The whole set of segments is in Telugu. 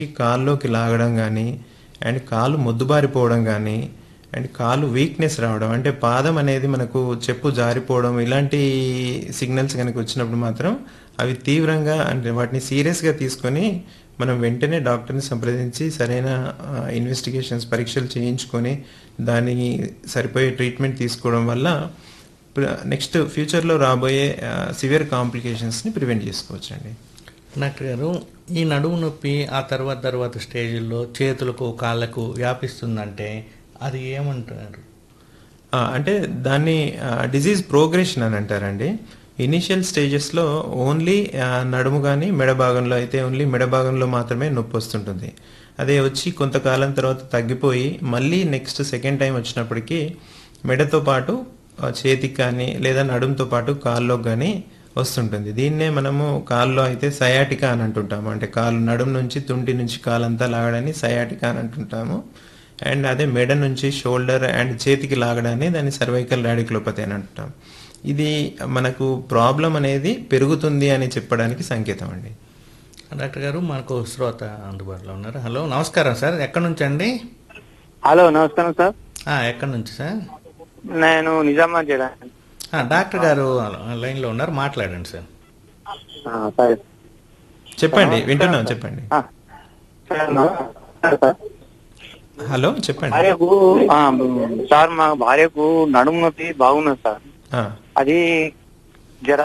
ఈ కాల్లోకి లాగడం కానీ అండ్ కాలు మొద్దుబారిపోవడం కానీ అండ్ కాలు వీక్నెస్ రావడం అంటే పాదం అనేది మనకు చెప్పు జారిపోవడం ఇలాంటి సిగ్నల్స్ కనుక వచ్చినప్పుడు మాత్రం అవి తీవ్రంగా అంటే వాటిని సీరియస్గా తీసుకొని మనం వెంటనే డాక్టర్ని సంప్రదించి సరైన ఇన్వెస్టిగేషన్స్ పరీక్షలు చేయించుకొని దానికి సరిపోయే ట్రీట్మెంట్ తీసుకోవడం వల్ల నెక్స్ట్ ఫ్యూచర్లో రాబోయే సివియర్ కాంప్లికేషన్స్ని ప్రివెంట్ చేసుకోవచ్చండి డాక్టర్ గారు ఈ నడుము నొప్పి ఆ తర్వాత తర్వాత స్టేజ్లో చేతులకు కాళ్ళకు వ్యాపిస్తుందంటే అది ఏమంటారు ఆ, అంటే దాన్ని డిజీజ్ ప్రోగ్రెషన్ అని అంటారండి ఇనిషియల్ స్టేజెస్లో ఓన్లీ నడుము కానీ మెడ భాగంలో అయితే ఓన్లీ మెడ భాగంలో మాత్రమే నొప్పి వస్తుంటుంది అదే వచ్చి కొంతకాలం తర్వాత తగ్గిపోయి మళ్ళీ నెక్స్ట్ సెకండ్ టైం వచ్చినప్పటికీ మెడతో పాటు ఆ, చేతికి కానీ లేదా నడుముతో పాటు కాల్లో కానీ వస్తుంటుంది దీన్నే మనము కాల్లో అయితే సయాటికా అని అంటుంటాము అంటే కాలు నడుము నుంచి తుంటి నుంచి కాలంతా లాగడాన్ని సయాటికా అని అంటుంటాము అండ్ అదే మెడ నుంచి షోల్డర్ అండ్ చేతికి లాగడాన్ని దాన్ని సర్వైకల్ రాడిక్లోపతి అని అంటాం ఇది మనకు ప్రాబ్లం అనేది పెరుగుతుంది అని చెప్పడానికి సంకేతం అండి డాక్టర్ గారు మనకు శ్రోత అందుబాటులో ఉన్నారు హలో నమస్కారం సార్ ఎక్కడి నుంచి అండి హలో నమస్కారం సార్ ఆ, ఎక్కడి నుంచి సార్ నేను నిజామాబాద్ జిల్లా ఆ, డాక్టర్ గారు లైన్లో ఉన్నారు మాట్లాడండి సార్ ఆ, సరే చెప్పండి వింటున్నాం చెప్పండి ఆ, సార్ నమస్కారం సార్ హలో చెప్పండి భార్యకు ఆ, సార్ మా భార్యకు నడుము నొప్పి బాగున్నది సార్ ఆ, అది జర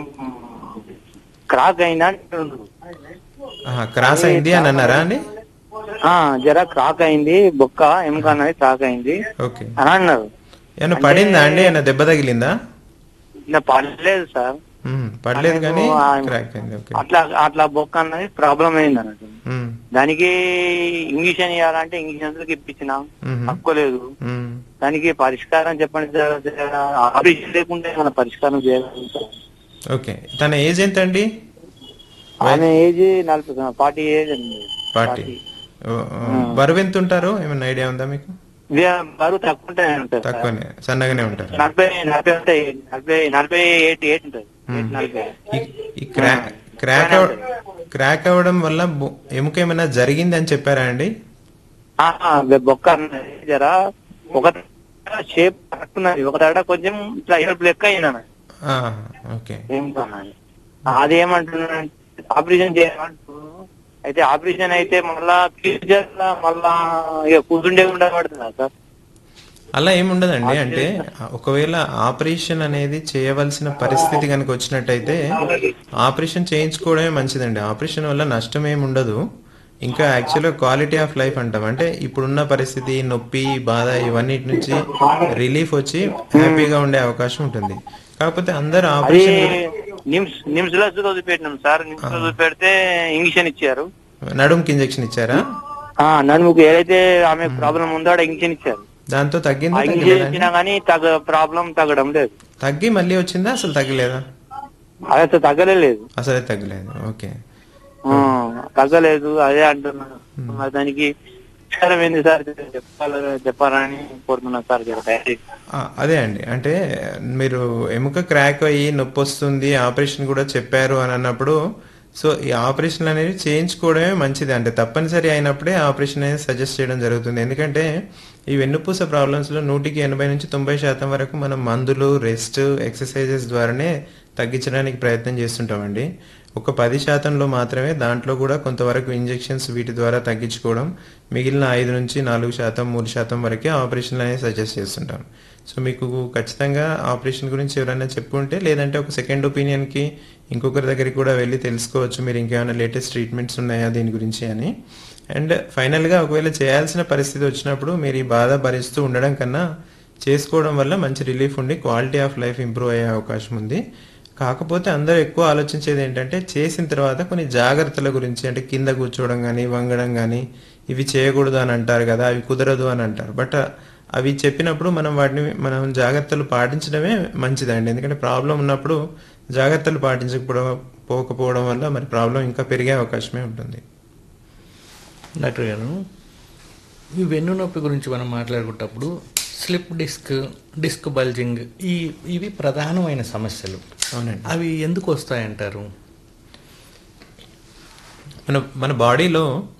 క్రాక్ అయిందా అంటుండ్రు. ఆహా, క్రాస్ అయింది అని అన్నారా అండి ఆ జర క్రాక్ అయింది బొక్క ఎముక అనేది క్రాక్ అయింది ఓకే అని అన్నారు ఏమన్నా పడిందా అండి ఏమన్నా దెబ్బ తగిలిందా ఇంకా పడలేదు సార్ ఉమ్, పడలేదు కానీ ఆ- క్రాక్ అయింది ఓకే అట్లా అట్లా బొక్క అన్నది ప్రాబ్లం అయింది అన్నట్టు ఉమ్, దానికి ఇంజక్షన్ ఇవ్వాలంటే ఇంజక్షన్స్ ఇప్పించిన మ్మ్. తక్కువలేదు ఉమ్. దానికి పరిష్కారం చెప్పండి సార్ ఆపరేషన్ లేకుంటే మన పరిష్కారం చేయగలుగుతాం ఓకే తన ఏజ్ ఎంత అండి ఆయన ఏజ్ నలభై ఫార్టీ ఏజ్ అండి పార్టీ బరువు ఎంత ఉంటారు ఏమైనా ఐడియా ఉందా మీకు ఇదే బరువు తక్కువ ఉంటాయి ఉంటుంది సార్. తక్కువనే సన్నగానే ఉంటారు నలభై నలభై ఉంటాయి నలభై నలభై ఎయిట్ ఎయిట్ ఉంటుంది మ్మ్. నలభై ఈ- ఈ క్రాక్ క్రాక్ అవ- క్రాక్ అవ్వడం వల్ల బొ- ఎముక ఏమైనా జరిగింది అని చెప్పారా అండి ఆ, బొక్క అన్నది జర ఒక షేప్ కరెక్ట్ ఉన్నది ఒక తడ కొంచెం ఇట్లా ఎరుపు లెక్క అయినా ఆ, ఓకే ఏం కొనాలి అదేమంటున్నాడు ఆపరేషన్ చేయమంటూ అయితే ఆపరేషన్ అయితే మళ్ళా ఫ్యూచర్ మళ్ళా ఇక కూర్చుండే ఉండబడుతుందా సార్ అలా ఏముండదండి అంటే ఒకవేళ ఆపరేషన్ అనేది చేయవలసిన పరిస్థితి కనుక వచ్చినట్టయితే ఆపరేషన్ చేయించుకోవడమే మంచిదండి ఆపరేషన్ వల్ల నష్టం ఏమి ఉండదు ఇంకా యాక్చువల్గా క్వాలిటీ ఆఫ్ లైఫ్ అంటాం అంటే ఇప్పుడున్న పరిస్థితి నొప్పి బాధ ఇవన్నిటి నుంచి రిలీఫ్ వచ్చి హ్యాపీగా ఉండే అవకాశం ఉంటుంది కాకపోతే అందరు అది ఆపరేషన్ నిమ్స్ నిమ్స్ లో చూపెట్టినాం సార్ నిమ్స్ లో చూపెడితే ఇంజక్షన్ ఇచ్చారు నడుముకి ఇంజెక్షన్ ఇచ్చారా ఆ నన్ను ఏదైతే ఆమె ప్రాబ్లం ఉందో ఆడ ఇంజక్షన్ ఇచ్చారు దాంతో ఆ తగ్గిందా ఇంజక్షన్ తగ్గలేదా ఇచ్చినా గానీ తగ్గ ప్రాబ్లం తగ్గడం లేదు తగ్గి మళ్ళీ వచ్చిందా అసలు తగ్గలేదా అది అసలు తగ్గలేదు అసలే తగ్గలేదు ఓకే ఆ, తగ్గలేదు అదే అంటున్నాను మరి దానికి పరిష్కారం ఏంది సార్ చెప్పాలి చెప్పాలని కోరుతున్నా సార్ జర దయచేసి. ఆ, అదే అండి అంటే మీరు ఎముక క్రాక్ అయ్యి నొప్పి వస్తుంది ఆపరేషన్ కూడా చెప్పారు అని అన్నప్పుడు సో ఈ ఆపరేషన్ అనేది చేయించుకోవడమే మంచిది అంటే తప్పనిసరి అయినప్పుడే ఆపరేషన్ అనేది సజెస్ట్ చేయడం జరుగుతుంది ఎందుకంటే ఈ వెన్నుపూస ప్రాబ్లమ్స్లో నూటికి ఎనభై నుంచి తొంభై శాతం వరకు మనం మందులు రెస్ట్ ఎక్సర్సైజెస్ ద్వారానే తగ్గించడానికి ప్రయత్నం చేస్తుంటామండి ఒక పది శాతంలో మాత్రమే దాంట్లో కూడా కొంతవరకు ఇంజెక్షన్స్ వీటి ద్వారా తగ్గించుకోవడం మిగిలిన ఐదు నుంచి నాలుగు శాతం మూడు శాతం వరకే ఆపరేషన్లు అనేది సజెస్ట్ చేస్తుంటాం సో మీకు ఖచ్చితంగా ఆపరేషన్ గురించి ఎవరైనా చెప్పుంటే లేదంటే ఒక సెకండ్ ఒపీనియన్కి ఇంకొకరి దగ్గరికి కూడా వెళ్ళి తెలుసుకోవచ్చు మీరు ఇంకేమైనా లేటెస్ట్ ట్రీట్మెంట్స్ ఉన్నాయా దీని గురించి అని అండ్ ఫైనల్గా ఒకవేళ చేయాల్సిన పరిస్థితి వచ్చినప్పుడు మీరు ఈ బాధ భరిస్తూ ఉండడం కన్నా చేసుకోవడం వల్ల మంచి రిలీఫ్ ఉండి క్వాలిటీ ఆఫ్ లైఫ్ ఇంప్రూవ్ అయ్యే అవకాశం ఉంది కాకపోతే అందరూ ఎక్కువ ఆలోచించేది ఏంటంటే చేసిన తర్వాత కొన్ని జాగ్రత్తల గురించి అంటే కింద కూర్చోవడం కానీ వంగడం కానీ ఇవి చేయకూడదు అని అంటారు కదా అవి కుదరదు అని అంటారు బట్ అవి చెప్పినప్పుడు మనం వాటిని మనం జాగ్రత్తలు పాటించడమే మంచిదండి ఎందుకంటే ప్రాబ్లం ఉన్నప్పుడు జాగ్రత్తలు పాటించకపోవడం పోకపోవడం వల్ల మరి ప్రాబ్లం ఇంకా పెరిగే అవకాశమే ఉంటుంది డాక్టర్ గారు ఈ వెన్ను నొప్పి గురించి మనం మాట్లాడుకున్నప్పుడు స్లిప్ డిస్క్ డిస్క్ బల్జింగ్ ఈ ఇవి ప్రధానమైన సమస్యలు అవునండి అవి ఎందుకు వస్తాయంటారు మన మన బాడీలో